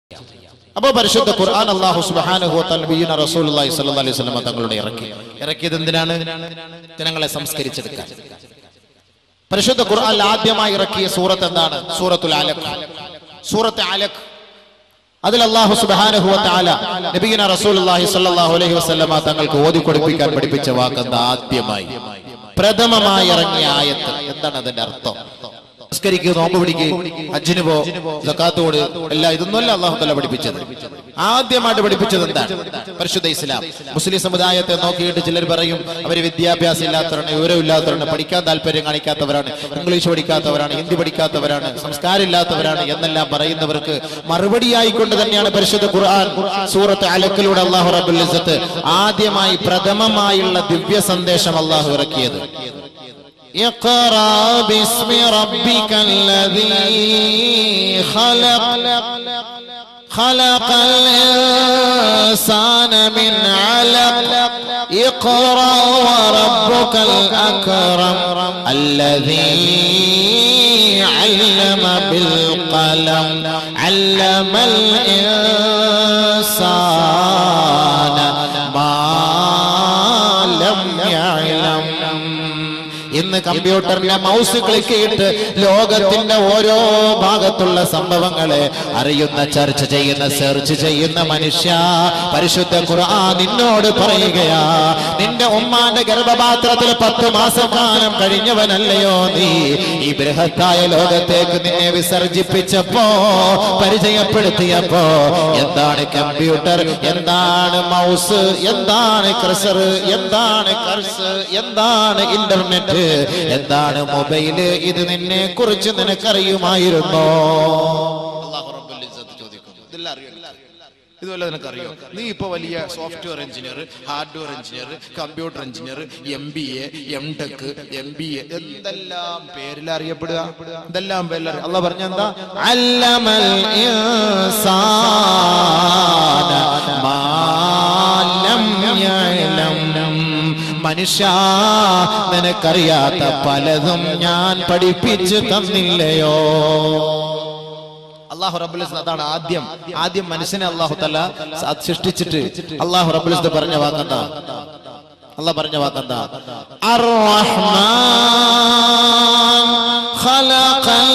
അപ്പോ പരിശുദ്ധ ഖുർആൻ അല്ലാഹു സുബ്ഹാനഹു വ തആല നബിയുന റസൂലുള്ളാഹി സ്വല്ലല്ലാഹു അലൈഹി വസല്ലം തങ്ങളുടെ ഇറക്കി ഇറക്കിയത് എന്തിനാണ് ജനങ്ങളെ സംസ്കരിച്ചെടുക്കാൻ പരിശുദ്ധ ഖുർആൻ ആദ്യമായി ഇറക്കിയ സൂറത്ത് എന്താണ് സൂറത്തുൽ അലഖ് സൂറത്ത് അലഖ് അതിൽ അല്ലാഹു സുബ്ഹാനഹു വ തആല നബിയുന റസൂലുള്ളാഹി സ്വല്ലല്ലാഹു അലൈഹി വസല്ലമ തങ്ങൾക്ക് ഓതി കൊടുപ്പിക്കാൻ പഠിപ്പിച്ച വാക്ക് എന്താ ആദ്യമായി പ്രഥമമായി ഇറങ്ങിയ ആയത്ത് എന്താണ് അതിന്റെ അർത്ഥം നിസ്കരിക്കുക നോമ്പ് പിടിക്കുക ഹജ്ജിന് പോ സക്കാത്ത് കൊട് എല്ലാം ഇതൊന്നുമല്ല അള്ളാഹു തല പഠിപ്പിച്ചത് ആദ്യമായിട്ട് പഠിപ്പിച്ചത് എന്താണ് പരിശുദ്ധ ഇസ്ലാം മുസ്ലിം സമുദായത്തെ നോക്കിയിട്ട് ചിലർ പറയും അവര് വിദ്യാഭ്യാസം ഇല്ലാത്തവരാണ് വിവരമില്ലാത്തവരാണ് പഠിക്കാൻ താല്പര്യം കാണിക്കാത്തവരാണ് ഇംഗ്ലീഷ് പഠിക്കാത്തവരാണ് ഹിന്ദി പഠിക്കാത്തവരാണ് സംസ്കാരം ഇല്ലാത്തവരാണ് എന്നെല്ലാം പറയുന്നവർക്ക് മറുപടിയായിക്കൊണ്ട് തന്നെയാണ് പരിശുദ്ധ ഖുർആൻ സൂറത്ത് അലക്കിലൂടെ അള്ളാഹു റബുൽ ഇസ്സത്ത് ആദ്യമായി പ്രഥമമായുള്ള ദിവ്യ സന്ദേശം അള്ളാഹു ഇറക്കിയത് اقرأ باسم ربك الذي خلق خلق الإنسان من علق اقرأ وربك الأكرم الذي علم بالقلم علم الإنسان ما لم يعلم ഇന്ന് കമ്പ്യൂട്ടറിന്റെ മൗസ് ക്ലിക്ക് ചെയ്തിട്ട് ലോകത്തിന്റെ ഓരോ ഭാഗത്തുള്ള സംഭവങ്ങളെ അറിയുന്ന ചർച്ച ചെയ്യുന്ന സെർച്ച് ചെയ്യുന്ന മനുഷ്യ പരിശുദ്ധ ഖുർആൻ നിന്നോട് പറയുകയാ നിന്റെ ഉമ്മാന്റെ ഗർഭപാത്രത്തിൽ പത്ത് മാസക്കാലം കഴിഞ്ഞവനല്ലയോ നീ ഈ ബൃഹത്തായ ലോകത്തേക്ക് നിന്നെ വിസർജിപ്പിച്ചപ്പോ പരിചയപ്പെടുത്തിയപ്പോ എന്താണ് കമ്പ്യൂട്ടർ എന്താണ് മൗസ് എന്താണ് ക്രസർ എന്താണ് കർസ് എന്താണ് ഇന്റർനെറ്റ് എന്താണ് മൊബൈല് ഇത് നിന്നെ കുറിച്ച് നിനക്കറിയുമായിരുന്നോ അല്ലാഹു റബ്ബുൽ ഇസ്സത്ത് ചോദിക്കുന്നു. ഇതെല്ലാം അറിയോ നിനക്ക്? ഇതുവല്ല നിനക്കറിയോ നീ ഇപ്പൊ വലിയ software engineer hardware engineer computer engineer M B A M tech M B A എന്തെല്ലാം പേരിൽ അറിയപ്പെടുക എന്തെല്ലാം പേരിൽ അറിയ അല്ല പറഞ്ഞ എന്താ അല്ലമൽ ഇൻസാന മാ ലം യഅലം മനുഷ്യ നിനക്കറിയാത്ത പലതും ഞാൻ പഠിപ്പിച്ചു തന്നില്ലയോ അള്ളാഹു റബ്ബുൽ ഇസ്സത്ത് അതാണ് ആദ്യം ആദ്യം മനുഷ്യനെ അള്ളാഹു തല സൃഷ്ടിച്ചിട്ട് അള്ളാഹു റബ്ബുൽ ഇസ്സത്ത് പറഞ്ഞ വാക്കെന്താ അള്ളാഹ് പറഞ്ഞ വാക്കെന്താ അർ-റഹ്മാൻ ഖലഖൽ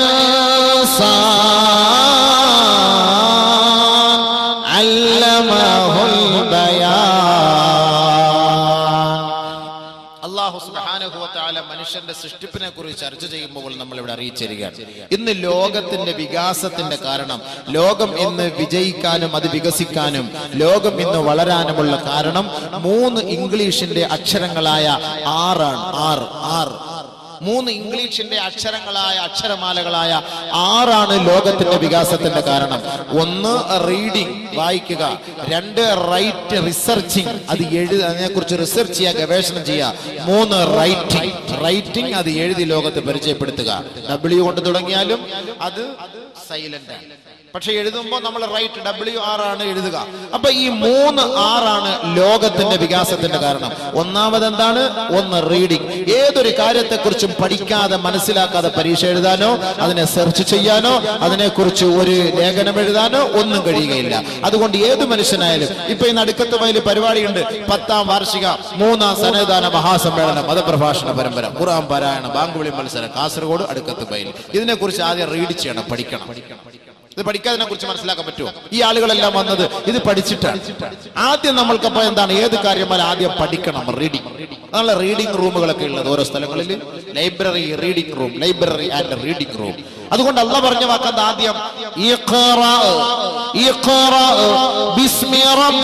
ഇൻസാൻ അല്ലമഹുൽ ബയാൻ അള്ളാഹു സുബ്ഹാനഹു വ തആല മനുഷ്യന്റെ സൃഷ്ടിപ്പിനെ കുറിച്ച് ചർച്ച ചെയ്യുമ്പോൾ നമ്മൾ ഇവിടെ അറിയിച്ചിരിക്കുകയാണ് ഇന്ന് ലോകത്തിന്റെ വികാസത്തിന്റെ കാരണം ലോകം ഇന്ന് വിജയിക്കാനും അത് വികസിക്കാനും ലോകം ഇന്ന് വളരാനുമുള്ള കാരണം മൂന്ന് ഇംഗ്ലീഷിന്റെ അക്ഷരങ്ങളായ ആറാണ് ആറ് ആറ് മൂന്ന് ഇംഗ്ലീഷിന്റെ അക്ഷരങ്ങളായ അക്ഷരമാലകളായ ആറാണ് ലോകത്തിന്റെ വികാസത്തിന്റെ കാരണം ഒന്ന് റീഡിംഗ് വായിക്കുക രണ്ട് റൈറ്റ് റിസർച്ചിങ് അത് എഴുതി അതിനെക്കുറിച്ച് റിസർച്ച് ചെയ്യുക ഗവേഷണം ചെയ്യുക മൂന്ന് റൈറ്റിംഗ് റൈറ്റിംഗ് അത് എഴുതി ലോകത്ത് പരിചയപ്പെടുത്തുക ഡബ്ല്യു കൊണ്ട് തുടങ്ങിയാലും അത് സൈലന്റ് ആണ് പക്ഷെ എഴുതുമ്പോൾ നമ്മൾ റൈറ്റ് ഡബ്ല്യു ആർ ആണ് എഴുതുക അപ്പൊ ഈ മൂന്ന് ആറാണ് ലോകത്തിന്റെ വികാസത്തിന്റെ കാരണം ഒന്നാമത് എന്താണ് ഒന്ന് റീഡിംഗ് ഏതൊരു കാര്യത്തെക്കുറിച്ചും പഠിക്കാതെ മനസ്സിലാക്കാതെ പരീക്ഷ എഴുതാനോ അതിനെ സെർച്ച് ചെയ്യാനോ അതിനെക്കുറിച്ച് ഒരു ലേഖനം എഴുതാനോ ഒന്നും കഴിയുകയില്ല അതുകൊണ്ട് ഏത് മനുഷ്യനായാലും ഇപ്പൊ ഈ നടുക്കത്ത് വയൽ പരിപാടിയുണ്ട് പത്താം വാർഷിക മൂന്നാം സന്നദ്ധാന മഹാസമ്മേളനം മതപ്രഭാഷണ പരമ്പര ഖുറാൻ പാരായണം ബാങ്കുവിളി മത്സരം കാസർഗോഡ് അടുക്കത്ത് വയൽ ഇതിനെക്കുറിച്ച് ആദ്യം റീഡ് ചെയ്യണം പഠിക്കണം ഇത് പഠിക്കാതിനെ കുറിച്ച് മനസ്സിലാക്കാൻ പറ്റുമോ ഈ ആളുകളെല്ലാം വന്നത് ഇത് പഠിച്ചിട്ടാണ് ആദ്യം നമ്മൾക്കപ്പോ എന്താണ് ഏത് കാര്യമായാലും ആദ്യം പഠിക്കണം റീഡിംഗ് അതാണ് റീഡിംഗ് റൂമുകളൊക്കെ ഉള്ളത് ഓരോ സ്ഥലങ്ങളിൽ library reading room library and reading room അതുകൊണ്ട് അല്ല പറഞ്ഞ വാക്കത് ആദ്യം ഇഖ്റ, ഇഖ്റ ബിസ്മി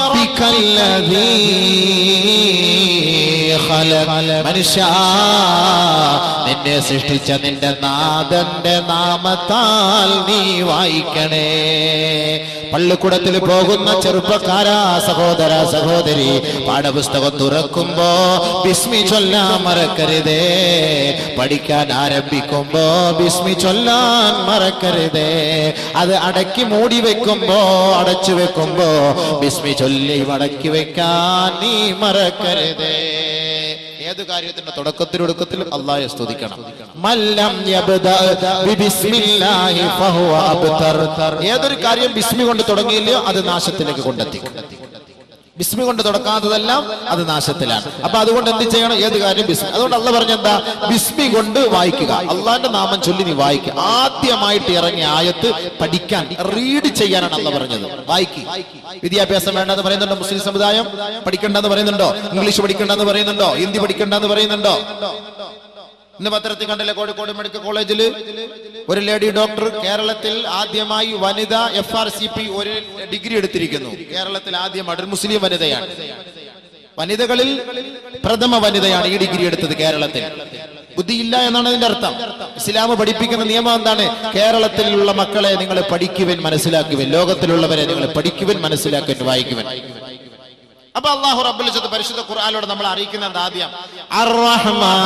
റബ്ബിക്കല്ലദീ ഖലഖ്. മനുഷ്യ നിന്നെ സൃഷ്ടിച്ച നിന്റെ നാഥന്റെ നാമത്താൽ നീ വായിക്കണേ പള്ളിക്കുടത്തിൽ പോകുന്ന ചെറുപ്പക്കാരാ സഹോദര സഹോദരി പാഠപുസ്തകം തുറക്കുമ്പോ ബിസ്മി ചൊല്ലാൻ മറക്കരുതേ പഠിക്കാൻ ആരംഭിക്കുമ്പോ ബിസ്മി ചൊല്ലാൻ മറക്കരുതേ അത് അടക്കി മൂടി വെക്കുമ്പോ അടച്ചു വെക്കുമ്പോ ബിസ്മി ചൊല്ലി മടക്കി വെക്കാൻ നീ മറക്കരുതേ ഏത് കാര്യത്തിന്റെ തുടക്കത്തിലും ഒടുക്കത്തിലും അള്ളാഹെ സ്തുതിക്കണം മല്ലം യബ്ദ ബിസ്മില്ലാഹി ഫഹുവ അബ്തർ ഏതൊരു കാര്യം ബിസ്മി കൊണ്ട് തുടങ്ങിയില്ലയോ അത് നാശത്തിലേക്ക് കൊണ്ടെത്തിക്കും ബിസ്മി കൊണ്ട് തുടക്കാത്തതെല്ലാം അത് നാശത്തിലാണ് അപ്പൊ അതുകൊണ്ട് എന്ത് ചെയ്യണം ഏത് കാര്യം ബിസ്മി അതുകൊണ്ട് അള്ള പറഞ്ഞ എന്താ ബിസ്മി കൊണ്ട് വായിക്കുക അള്ളാന്റെ നാമം ചൊല്ലി നീ വായിക്കുക ആദ്യമായിട്ട് ഇറങ്ങിയ ആയത്ത് പഠിക്കാൻ റീഡ് ചെയ്യാനാണ് അള്ള പറഞ്ഞത് വായിക്കുക വിദ്യാഭ്യാസം വേണ്ടെന്ന് പറയുന്നുണ്ടോ മുസ്ലിം സമുദായം പഠിക്കണ്ടെന്ന് പറയുന്നുണ്ടോ ഇംഗ്ലീഷ് പഠിക്കണ്ടെന്ന് പറയുന്നുണ്ടോ ഹിന്ദി പഠിക്കണ്ടെന്ന് പറയുന്നുണ്ടോ ഇന്ന് പത്രത്തിൽ കണ്ടില്ലേ കോഴിക്കോട് മെഡിക്കൽ കോളേജിൽ ഒരു ലേഡി ഡോക്ടർ കേരളത്തിൽ ആദ്യമായി വനിത എഫ് ആർ സി പി ഒരു ഡിഗ്രി എടുത്തിരിക്കുന്നു കേരളത്തിൽ ആദ്യം ഒരു മുസ്ലിം വനിതയാണ് വനിതകളിൽ പ്രഥമ വനിതയാണ് ഈ ഡിഗ്രി എടുത്തത് കേരളത്തിൽ ബുദ്ധിയില്ല എന്നാണ് അതിന്റെ അർത്ഥം ഇസ്ലാം പഠിപ്പിക്കുന്ന നിയമം എന്താണ് കേരളത്തിലുള്ള മക്കളെ നിങ്ങൾ പഠിക്കുവൻ മനസ്സിലാക്കുവൻ ലോകത്തിലുള്ളവരെ നിങ്ങൾ പഠിക്കുവൻ മനസ്സിലാക്കുവൻ വായിക്കുവൻ അപ്പൊ അള്ളാഹു റബ്ബുൽ ഇസ്സത്ത് പരിശുദ്ധ ഖുർആനിലൂടെ നമ്മൾ അറിയിക്കുന്നത് എന്താ ആദ്യം الرحمن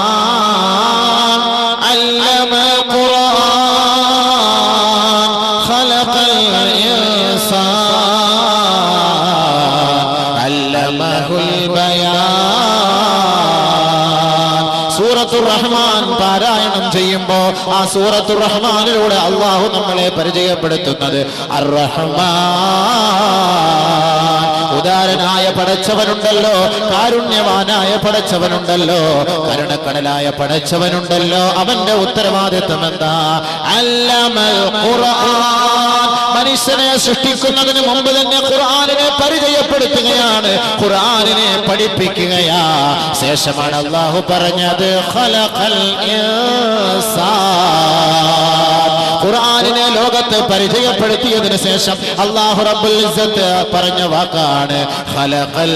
علم القرآن خلق الإنسان علمه البيان സൂറത്തുർ റഹ്മാൻ പാരായണം ചെയ്യുമ്പോ ആ സൂറത്തുർ റഹ്മാനിലൂടെ അള്ളാഹു നമ്മളെ പരിചയപ്പെടുത്തുന്നത് അർ റഹ്മാൻ ഉദാരനായ പടച്ചവനുണ്ടല്ലോ കാരുണ്യവാനായ പടച്ചവനുണ്ടല്ലോ കരുണക്കടലായ പടച്ചവനുണ്ടല്ലോ അവന്റെ ഉത്തരവാദിത്വം എന്താ അല്ലമൽ ഖുർആൻ മനുഷ്യനെ സൃഷ്ടിക്കുന്നതിന് മുമ്പ് തന്നെ ഖുർആനിനെ പരിചയപ്പെടുത്തുകയാണ് ഖുർആനിനെ പഠിപ്പിക്കുകയാ ശേഷമാണ് അള്ളാഹു പറഞ്ഞത് ഖലഖൽ ഇൻസാൻ ഖുർആനിനെ ലോകത്ത് പരിചയപ്പെടുത്തിയതിനു ശേഷം അള്ളാഹു റബ്ബുൽ ഇസ്സത്ത് പറഞ്ഞ വാക്കാണ് ഖലഖൽ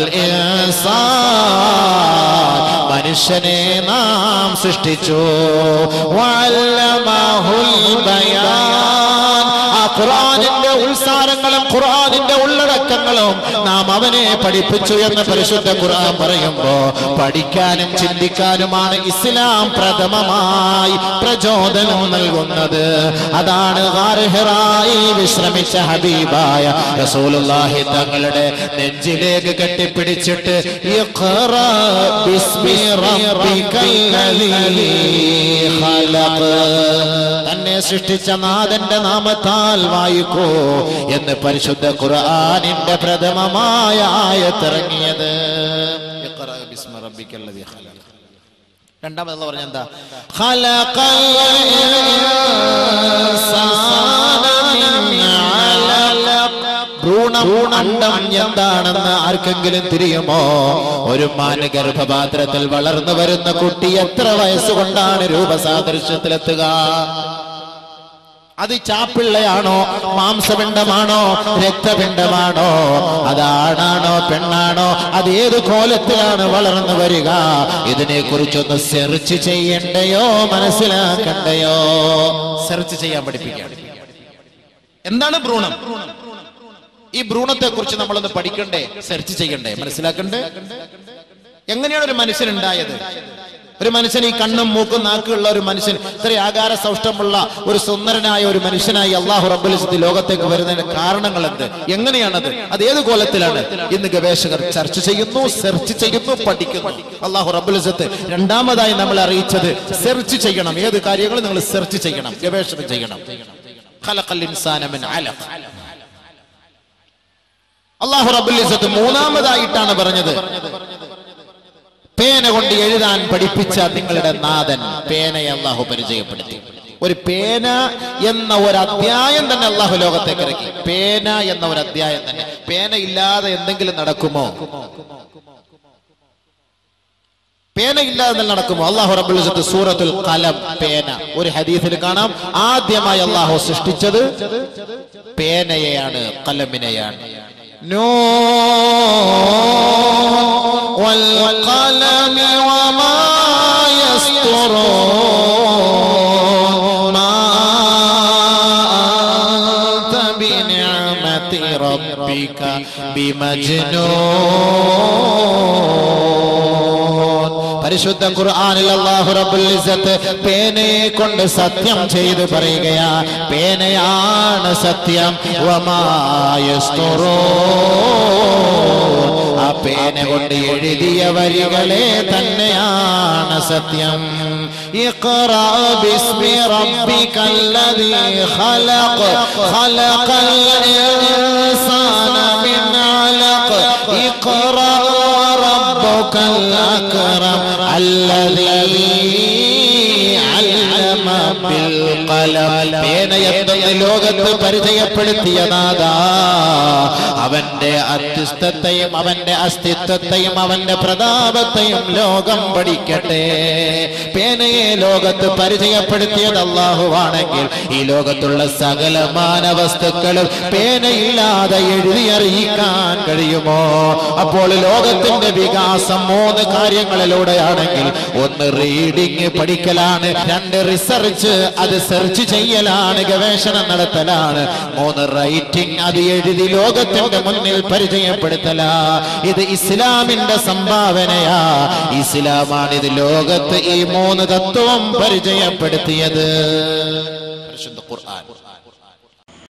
ഇൻസാൻ മനുഷ്യനെ നാം സൃഷ്ടിച്ചു വഅല്ലമഹുൽ ബയാൻ ആ ഖുർആനിന്റെ ഉത്സാരങ്ങളും ഖുർആനിന്റെ ഉള്ളടക്കങ്ങളും നാം അവനെ പഠിപ്പിച്ചു എന്ന് പരിശുദ്ധ ഖുർആൻ പറയുമ്പോ പഠിക്കാനും ചിന്തിക്കാനുമാണ് ഇസ്ലാം പ്രഥമമായി പ്രചോദനം നൽകുന്നത് അതാണ് ഗാർഹിറായി വിശ്രമിച്ച ഹബീബായ റസൂലുള്ളാഹി തങ്ങളുടെ നെഞ്ചിലേക്ക് കെട്ടിപ്പിടിച്ചിട്ട് ഇഖ്റ ബിസ്മി റബ്ബിക്കല്ലദീ ഖലഖ് തന്നെ സൃഷ്ടിച്ച നാഥന്റെ നാമത്താൽ വായിക്കൂ എന്ന് പരിശുദ്ധ ഖുർആനിന്റെ പ്രഥമമായ ആയത്തിറങ്ങിയത് ഇഖ്റ ബിസ്മി റബ്ബിക്കല്ലദീ ഖലഖ്. രണ്ടാമത് പറഞ്ഞ എന്താ ഖലഖൽ ഇൻസാന മിൻ അലഖ്. ഭ്രൂണം അണ്ടം എന്താണെന്ന് ആർക്കെങ്കിലും തിരിയുമോ ഒരു മാന് ഗർഭപാത്രത്തിൽ വളർന്നു വരുന്ന കുട്ടി എത്ര വയസ്സുകൊണ്ടാണ് രൂപസാദൃശ്യത്തിലെത്തുക അത് ചാപ്പിള്ളയാണോ മാംസപിണ്ഡമാണോ രക്തപിണ്ഡമാണോ അതാണാണോ പെണ്ണാണോ അത് ഏത് കോലത്തിലാണ് വളർന്നു വരിക ഇതിനെ കുറിച്ചൊന്ന് സെർച്ച് ചെയ്യണ്ടയോ മനസ്സിലാക്കണ്ടയോ സെർച്ച് ചെയ്യാൻ പഠിപ്പിക്കാം എന്താണ് ഭ്രൂണം ഈ ഭ്രൂണത്തെ കുറിച്ച് നമ്മളൊന്ന് പഠിക്കണ്ടേ സെർച്ച് ചെയ്യണ്ടേ മനസ്സിലാക്കണ്ടേ എങ്ങനെയാണ് ഒരു മനുഷ്യൻ ഉണ്ടായത് ഒരു മനുഷ്യൻ ഈ കണ്ണും മൂക്കും നാക്കുള്ള ഒരു മനുഷ്യൻ ഇത്ര ആകാര സൗഷ്ടമുള്ള ഒരു സുന്ദരനായ ഒരു മനുഷ്യനായി അള്ളാഹു റബ്ബുലിസത്ത് ലോകത്തേക്ക് വരുന്നതിന്റെ കാരണങ്ങൾ എന്ത് എങ്ങനെയാണത് അത് ഏത് കോലത്തിലാണ് ഇന്ന് ഗവേഷകർ ചർച്ച ചെയ്യുന്നു സെർച്ച് ചെയ്യുന്നു പഠിക്കുന്നു അള്ളാഹു റബ്ബുലിസത്ത് രണ്ടാമതായി നമ്മൾ അറിയിച്ചത് സെർച്ച് ചെയ്യണം ഏത് കാര്യങ്ങളും നിങ്ങൾ സെർച്ച് ചെയ്യണം ഗവേഷണം ചെയ്യണം ഖലഖൽ ഇൻസാന മിൻ അലഖ് അള്ളാഹു റബ്ബുൽ ഇസ്സത്ത് മൂന്നാമതായിട്ടാണ് പറഞ്ഞത് പേന കൊണ്ട് എഴുതാൻ പഠിപ്പിച്ച നിങ്ങളുടെ നാഥൻ പേനയെ അള്ളാഹു പരിചയപ്പെടുത്തി ഒരു പേന എന്ന ഒരു അധ്യായം തന്നെ അള്ളാഹു ലോകത്തേക്ക് ഇറക്കി പേന എന്ന ഒരു അധ്യായം തന്നെ പേന ഇല്ലാതെ എന്തെങ്കിലും നടക്കുമോ പേന ഇല്ലാതെ നടക്കുമോ അള്ളാഹു റബ്ബുൽ ഇസ്സത്ത് സൂറത്തുൽ ഖലം പേന ഒരു ഹദീസിൽ കാണാം ആദ്യമായി അള്ളാഹു സൃഷ്ടിച്ചത് പേനയെയാണ് കലമിനെയാണ് والقلم وما يسطرون ما أنت بنعمة ربك بمجنون പരിശുദ്ധ ഖുർആനിൽ അല്ലാഹു റബ്ബുൽ ഇസ്സത്ത് പേനയെ കൊണ്ട് സത്യം ചെയ്ത് പറയുകയാ പേനയാണ് സത്യം വമാ യസ്തുറൂൻ ആ പേന കൊണ്ട് എഴുതിയ വരികളെ തന്നെയാണ് സത്യം اقرأ باسم ربك الذي خلق خلق الإنسان من علق اقرأ ربك الأكرم الذي علم بالقلم പേന എന്തെന്ന് ലോകത്ത് പരിചയപ്പെടുത്തിയ നാഥ അവന്റെ അത്യസ്തത്തെയും അവന്റെ അസ്തിത്വത്തെയും അവന്റെ പ്രതാപത്തെയും ലോകം പഠിക്കട്ടെ പേനയെ ലോകത്ത് പരിചയപ്പെടുത്തിയത് അള്ളാഹുവാണെങ്കിൽ ഈ ലോകത്തുള്ള സകലമാന വസ്തുക്കളും പേനയില്ലാതെ എഴുതി അറിയിക്കാൻ കഴിയുമോ അപ്പോൾ ലോകത്തിന്റെ വികാസം മൂന്ന് കാര്യങ്ങളിലൂടെയാണെങ്കിൽ ഒന്ന് റീഡിങ് പഠിക്കലാണ് രണ്ട് റിസർച്ച് അത് സെർച്ച് ചെയ്യലാണ് ഗവേഷണം നടത്തലാണ് മൂന്ന് റൈറ്റിംഗ് അത് എഴുതി ലോകത്തിന്റെ മുന്നിൽ പരിചയപ്പെടുത്തലാ ഇത് ഇസ്ലാമിന്റെ സംഭാവനയാ ഇസ്ലാമാണ് ഇത് ലോകത്ത് ഈ മൂന്ന് തത്വം പരിചയപ്പെടുത്തിയത് പരിശുദ്ധ ഖുർആൻ